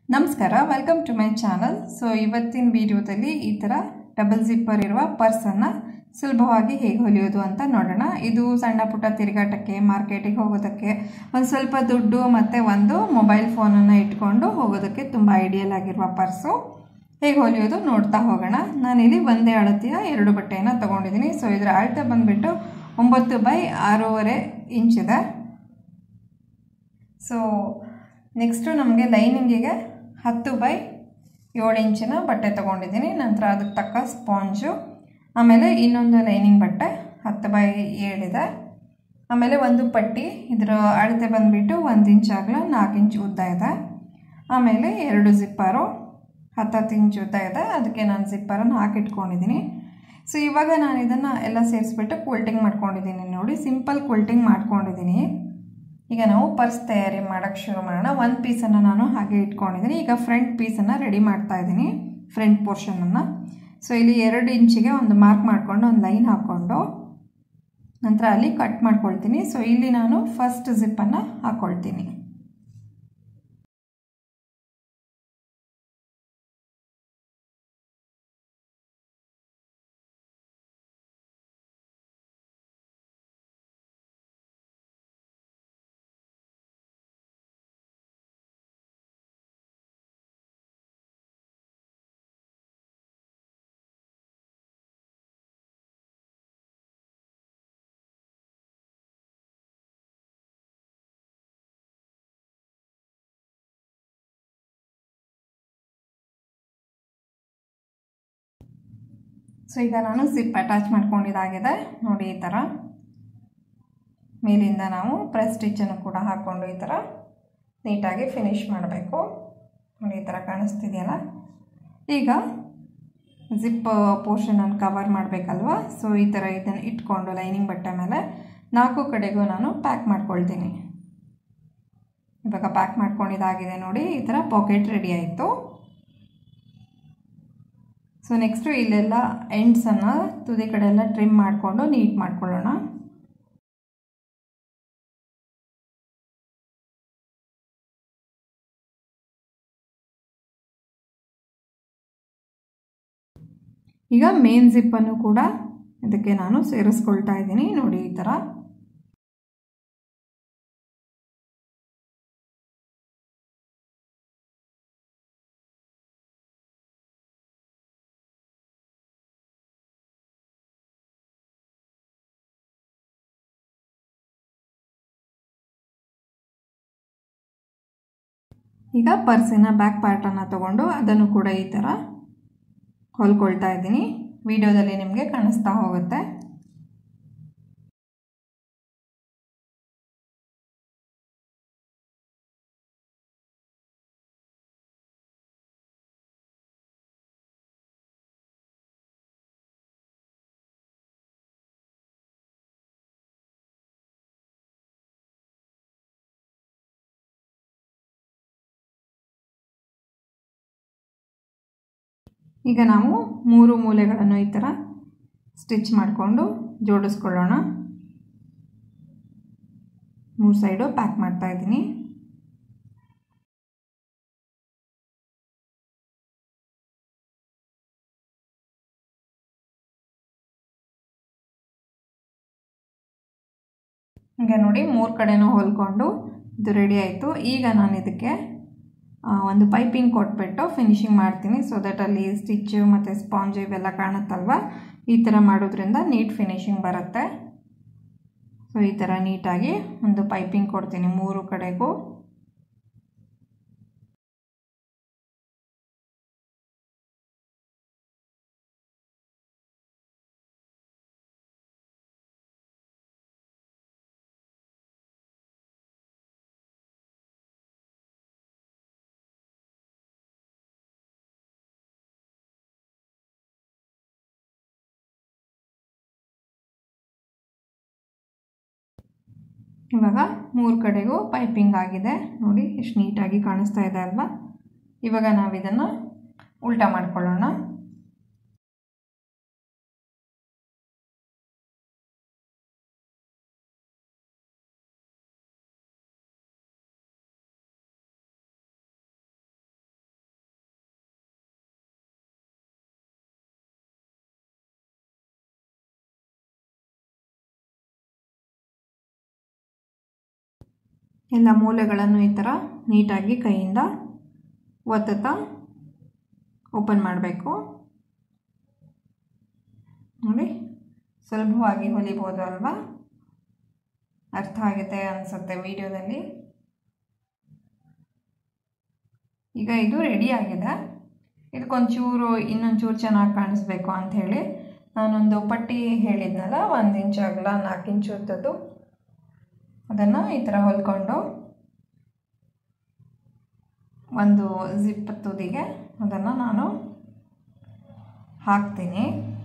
ನಮಸ್ಕಾರ welcome to my channel so ಇವತ್ತಿನ ವಿಡಿಯೋದಲ್ಲಿ ಈ ಥರ ಡಬಲ್ ಜಿಪ್ಪರ್ ಇರುವ ಪರ್ಸನ್ನು ಸುಲಭವಾಗಿ ಹೇಗೆ ಹೊಲಿಯೋದು ಅಂತ ನೋಡೋಣ ಇದು ಸಣ್ಣ ಪುಟ್ಟ ತಿರುಗಾಟಕ್ಕೆ ಮಾರ್ಕೆಟಿಗೆ ಹೋಗೋದಕ್ಕೆ ಒಂದು ಸ್ವಲ್ಪ ದುಡ್ಡು ಮತ್ತು ಒಂದು ಮೊಬೈಲ್ ಫೋನನ್ನು ಇಟ್ಕೊಂಡು ಹೋಗೋದಕ್ಕೆ ತುಂಬ ಐಡಿಯಲ್ ಆಗಿರುವ ಪರ್ಸು ಹೇಗೆ ಹೊಲಿಯೋದು ನೋಡ್ತಾ ಹೋಗೋಣ ನಾನಿಲ್ಲಿ ಒಂದೇ ಅಳತೆಯ ಎರಡು ಬಟ್ಟೆಯನ್ನು ತೊಗೊಂಡಿದ್ದೀನಿ ಸೊ ಇದರ ಅಳತೆ ಬಂದುಬಿಟ್ಟು ಒಂಬತ್ತು ಬೈ ಆರೂವರೆ ಇಂಚಿದೆ ಸೊ ನೆಕ್ಸ್ಟು ನಮಗೆ ಲೈನಿಂಗಿಗೆ ಹತ್ತು ಬೈ ಏಳು ಇಂಚಿನ ಬಟ್ಟೆ ತೊಗೊಂಡಿದ್ದೀನಿ ನಂತರ ಅದಕ್ಕೆ ತಕ್ಕ ಸ್ಪಾಂಜು ಆಮೇಲೆ ಇನ್ನೊಂದು ಲೈನಿಂಗ್ ಬಟ್ಟೆ ಹತ್ತು ಬೈ ಏಳಿದೆ ಆಮೇಲೆ ಒಂದು ಪಟ್ಟಿ ಇದರ ಅಳತೆ ಬಂದುಬಿಟ್ಟು ಒಂದು ಇಂಚ್ ಆಗಲ ನಾಲ್ಕು ಇಂಚ್ ಉದ್ದ ಇದೆ ಆಮೇಲೆ ಎರಡು ಜಿಪ್ಪರು ಹತ್ತತ್ತು ಇಂಚ್ ಉದ್ದ ಇದೆ ಅದಕ್ಕೆ ನಾನು ಜಿಪ್ಪರನ್ನು ಹಾಕಿಟ್ಕೊಂಡಿದ್ದೀನಿ ಸೊ ಇವಾಗ ನಾನು ಇದನ್ನು ಎಲ್ಲ ಸೇರಿಸ್ಬಿಟ್ಟು ಕ್ವಿಲ್ಟಿಂಗ್ ಮಾಡ್ಕೊಂಡಿದ್ದೀನಿ ನೋಡಿ ಸಿಂಪಲ್ ಕ್ವಿಲ್ಟಿಂಗ್ ಮಾಡ್ಕೊಂಡಿದ್ದೀನಿ ಈಗ ನಾವು ಪರ್ಸ್ ತಯಾರಿ ಮಾಡೋಕ್ಕೆ ಶುರು ಮಾಡೋಣ ಒಂದು ಪೀಸನ್ನು ನಾನು ಹಾಗೆ ಇಟ್ಕೊಂಡಿದ್ದೀನಿ ಈಗ ಫ್ರಂಟ್ ಪೀಸನ್ನು ರೆಡಿ ಮಾಡ್ತಾ ಇದ್ದೀನಿ ಫ್ರಂಟ್ ಪೋರ್ಷನನ್ನು ಸೊ ಇಲ್ಲಿ ಎರಡು ಇಂಚಿಗೆ ಒಂದು ಮಾರ್ಕ್ ಮಾಡಿಕೊಂಡು ಒಂದು ಲೈನ್ ಹಾಕ್ಕೊಂಡು ನಂತರ ಅಲ್ಲಿ ಕಟ್ ಮಾಡ್ಕೊಳ್ತೀನಿ ಸೊ ಇಲ್ಲಿ ನಾನು ಫಸ್ಟ್ ಜಿಪ್ಪನ್ನು ಹಾಕ್ಕೊಳ್ತೀನಿ ಸೊ ಈಗ ನಾನು ಜಿಪ್ ಅಟ್ಯಾಚ್ ಮಾಡ್ಕೊಂಡಿದ್ದಾಗಿದೆ ನೋಡಿ ಈ ಥರ ಮೇಲಿಂದ ನಾವು ಪ್ರೆಸ್ ಸ್ಟಿಚ್ಚನ್ನು ಕೂಡ ಹಾಕ್ಕೊಂಡು ಈ ಥರ ನೀಟಾಗಿ ಫಿನಿಶ್ ಮಾಡಬೇಕು ನೋಡಿ ಈ ಥರ ಕಾಣಿಸ್ತಿದೆಯಲ್ಲ ಈಗ ಜಿಪ್ ಪೋರ್ಷನನ್ನು ಕವರ್ ಮಾಡಬೇಕಲ್ವ ಸೊ ಈ ಥರ ಇದನ್ನು ಇಟ್ಕೊಂಡು ಲೈನಿಂಗ್ ಬಟ್ಟೆ ಮೇಲೆ ನಾಲ್ಕು ಕಡೆಗೂ ನಾನು ಪ್ಯಾಕ್ ಮಾಡ್ಕೊಳ್ತೀನಿ ಇವಾಗ ಪ್ಯಾಕ್ ಮಾಡ್ಕೊಂಡಿದ್ದಾಗಿದೆ ನೋಡಿ ಈ ಥರ ಪಾಕೆಟ್ ರೆಡಿ ಆಯಿತು ಸೊ ನೆಕ್ಸ್ಟು ಇಲ್ಲೆಲ್ಲ ಎಂಡ್ಸನ್ನು ತುದಿ ಕಡೆ ಎಲ್ಲ ಟ್ರಿಮ್ ಮಾಡಿಕೊಂಡು ನೀಟ್ ಮಾಡ್ಕೊಳ್ಳೋಣ ಈಗ ಮೇನ್ ಜಿಪ್ಪನ್ನು ಕೂಡ ಇದಕ್ಕೆ ನಾನು ಸೇರಿಸ್ಕೊಳ್ತಾ ಇದ್ದೀನಿ ನೋಡಿ ಈ ಥರ ಈಗ ಪರ್ಸಿನ ಬ್ಯಾಕ್ ಪಾರ್ಟನ್ನು ತಗೊಂಡು ಅದನ್ನು ಕೂಡ ಈ ಥರ ಹೊಲ್ಕೊಳ್ತಾ ಇದ್ದೀನಿ ವಿಡಿಯೋದಲ್ಲಿ ನಿಮಗೆ ಕಾಣಿಸ್ತಾ ಹೋಗುತ್ತೆ ಈಗ ನಾವು ಮೂರು ಮೂಲೆಗಳನ್ನು ಈ ಥರ ಸ್ಟಿಚ್ ಮಾಡಿಕೊಂಡು ಜೋಡಿಸ್ಕೊಳ್ಳೋಣ ಮೂರು ಸೈಡು ಪ್ಯಾಕ್ ಮಾಡ್ತಾ ಇದ್ದೀನಿ ಹೀಗೆ ನೋಡಿ ಮೂರು ಕಡೆನೂ ಹೊಲ್ಕೊಂಡು ಇದು ರೆಡಿ ಆಯಿತು ಈಗ ನಾನು ಇದಕ್ಕೆ ಒಂದು ಪೈಪಿಂಗ್ ಕೊಟ್ಬಿಟ್ಟು ಫಿನಿಶಿಂಗ್ ಮಾಡ್ತೀನಿ ಸೊ ದಟ್ ಅಲ್ಲಿ ಸ್ಟಿಚ್ಚು ಮತ್ತು ಸ್ಪಾಂಜ್ ಇವೆಲ್ಲ ಕಾಣುತ್ತಲ್ವ ಈ ಥರ ಮಾಡೋದ್ರಿಂದ ನೀಟ್ ಫಿನಿಶಿಂಗ್ ಬರುತ್ತೆ ಸೊ ಈ ಥರ ನೀಟಾಗಿ ಒಂದು ಪೈಪಿಂಗ್ ಕೊಡ್ತೀನಿ ಮೂರು ಕಡೆಗೂ ಇವಾಗ ಮೂರು ಕಡೆಗೂ ಪೈಪಿಂಗ್ ಆಗಿದೆ ನೋಡಿ ಎಷ್ಟು ನೀಟಾಗಿ ಕಾಣಿಸ್ತಾ ಇದೆ ಅಲ್ವಾ ಇವಾಗ ನಾವು ಇದನ್ನು ಉಲ್ಟಾ ಮಾಡ್ಕೊಳ್ಳೋಣ ಎಲ್ಲ ಮೂಲೆಗಳನ್ನು ಈ ಥರ ನೀಟಾಗಿ ಕೈಯಿಂದ ಒತ್ತುತ್ತಾ ಓಪನ್ ಮಾಡಬೇಕು ನೋಡಿ ಸುಲಭವಾಗಿ ಹೊಲಿಬೋದು ಅಲ್ವಾ ಅರ್ಥ ಆಗುತ್ತೆ ಅನಿಸುತ್ತೆ ವಿಡಿಯೋದಲ್ಲಿ ಈಗ ಇದು ರೆಡಿ ಆಗಿದೆ ಇದಕ್ಕೊಂಚೂರು ಇನ್ನೊಂಚೂರು ಚೆನ್ನಾಗಿ ಕಾಣಿಸ್ಬೇಕು ಅಂಥೇಳಿ ನಾನೊಂದು ಪಟ್ಟಿ ಹೇಳಿದ್ನಲ್ಲ ಒಂದು ಇಂಚು ಅಗಲ ನಾಲ್ಕು ಇಂಚು ಉದ್ದದ್ದು ಅದನ್ನು ಈ ಥರ ಹೊಲ್ಕೊಂಡು ಒಂದು ಜಿಪ್ ತುದಿಗೆ ಅದನ್ನು ನಾನು ಹಾಕ್ತೀನಿ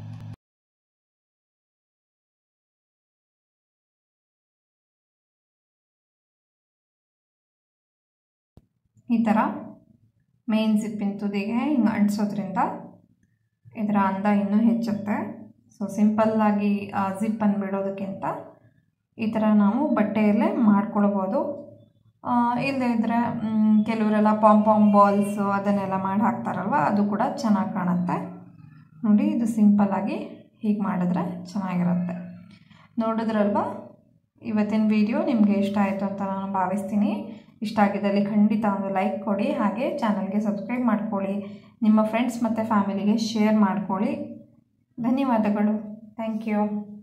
ಈ ಥರ ಮೇನ್ ಜಿಪ್ಪಿನ ತುದಿಗೆ ಹಿಂಗೆ ಅಂಟಿಸೋದ್ರಿಂದ ಇದರ ಅಂದ ಇನ್ನೂ ಹೆಚ್ಚುತ್ತೆ ಸೊ ಸಿಂಪಲ್ಲಾಗಿ ಆ ಜಿಪ್ಪನ್ನು ಬಿಡೋದಕ್ಕಿಂತ ಈ ಥರ ನಾವು ಬಟ್ಟೆಯಲ್ಲೇ ಮಾಡ್ಕೊಳ್ಬೋದು ಇಲ್ಲದೇ ಇದ್ದರೆ ಕೆಲವರೆಲ್ಲ ಪಾಮ್ ಪಾಮ್ ಬಾಲ್ಸು ಅದನ್ನೆಲ್ಲ ಮಾಡಿ ಹಾಕ್ತಾರಲ್ವ ಅದು ಕೂಡ ಚೆನ್ನಾಗಿ ಕಾಣುತ್ತೆ ನೋಡಿ ಇದು ಸಿಂಪಲ್ಲಾಗಿ ಹೀಗೆ ಮಾಡಿದ್ರೆ ಚೆನ್ನಾಗಿರುತ್ತೆ ನೋಡಿದ್ರಲ್ವ ಇವತ್ತಿನ ವಿಡಿಯೋ ನಿಮಗೆ ಇಷ್ಟ ಆಯಿತು ಅಂತ ನಾನು ಭಾವಿಸ್ತೀನಿ ಇಷ್ಟ ಆಗಿದ್ದಲ್ಲಿ ಖಂಡಿತ ಒಂದು ಲೈಕ್ ಕೊಡಿ ಹಾಗೆ ಚಾನಲ್ಗೆ ಸಬ್ಸ್ಕ್ರೈಬ್ ಮಾಡ್ಕೊಳ್ಳಿ ನಿಮ್ಮ ಫ್ರೆಂಡ್ಸ್ ಮತ್ತು ಫ್ಯಾಮಿಲಿಗೆ ಶೇರ್ ಮಾಡ್ಕೊಳ್ಳಿ ಧನ್ಯವಾದಗಳು ಥ್ಯಾಂಕ್ ಯು